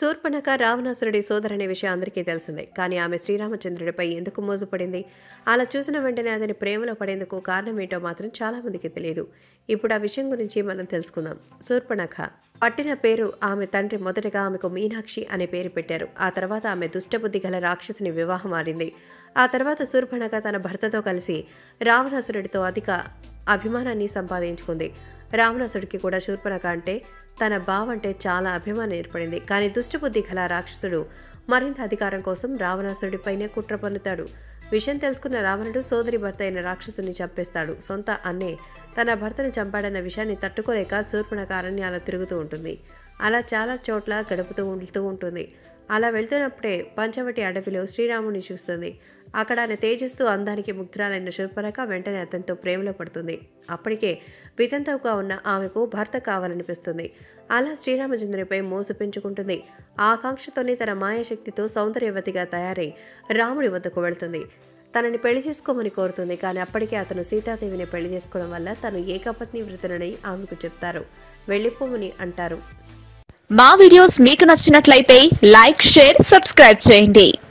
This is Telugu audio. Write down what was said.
శూర్పణఖ రావణాసురుడి సోదరనే విషయం అందరికీ తెలిసిందే కానీ ఆమె శ్రీరామచంద్రుడిపై ఎందుకు మోజుపడింది అలా చూసిన వెంటనే అతని ప్రేమలో పడేందుకు కారణం ఏంటో మాత్రం చాలా మందికి తెలియదు ఇప్పుడు ఆ విషయం గురించి మనం తెలుసుకుందాం శూర్పణఖ పట్టిన పేరు ఆమె తండ్రి మొదటగా ఆమెకు మీనాక్షి అనే పేరు పెట్టారు ఆ తర్వాత ఆమె దుష్టబుద్ధి గల రాక్షసుని వివాహం మారింది ఆ తర్వాత శూర్పణఖ తన భర్తతో కలిసి రావణాసురుడితో అధిక అభిమానాన్ని సంపాదించుకుంది రావణాసుడికి కూడా శూర్పణఖ అంటే తన బావంటే చాలా అభిమానం ఏర్పడింది కానీ దుష్టబుద్ధి గల రాక్షసుడు మరింత అధికారం కోసం రావణాసుడిపైనే కుట్ర పన్నుతాడు విషయం తెలుసుకున్న రావణుడు సోదరి భర్త అయిన రాక్షసుని చంపేస్తాడు సొంత అన్నే తన భర్తను చంపాడన్న విషయాన్ని తట్టుకోలేక శూర్పణఖ అరణ్యాలు తిరుగుతూ ఉంటుంది అలా చాలా చోట్ల గడుపుతూ ఉంటూ ఉంటుంది అలా వెళ్తున్నప్పుడే పంచవటి అడవిలో శ్రీరాముని చూస్తుంది అక్కడ ఆయన తేజస్సు అందానికి ముగ్ధురాలైన శూర్పణఖ వెంటనే అతనితో ప్రేమలో పడుతుంది అప్పటికే వితంతువుగా ఉన్న ఆమెకు భర్త కావాలనిపిస్తుంది అలా శ్రీరామచంద్రునిపై మోసు పెంచుకుంటుంది ఆకాంక్షతోనే తన మాయాశక్తితో సౌందర్యవతిగా తయారై రాముడి వద్దకు వెళ్తుంది తనని పెళ్లి చేసుకోమని కోరుతుంది కానీ అప్పటికే అతను సీతాదేవిని పెళ్లి చేసుకోవడం వల్ల తను ఏకపత్ని వృతుడని ఆమెకు చెప్తారు వెళ్ళిపోమని అంటారు మా వీడియోస్ మీకు నచ్చినట్లయితే లైక్ షేర్ సబ్స్క్రైబ్ చేయండి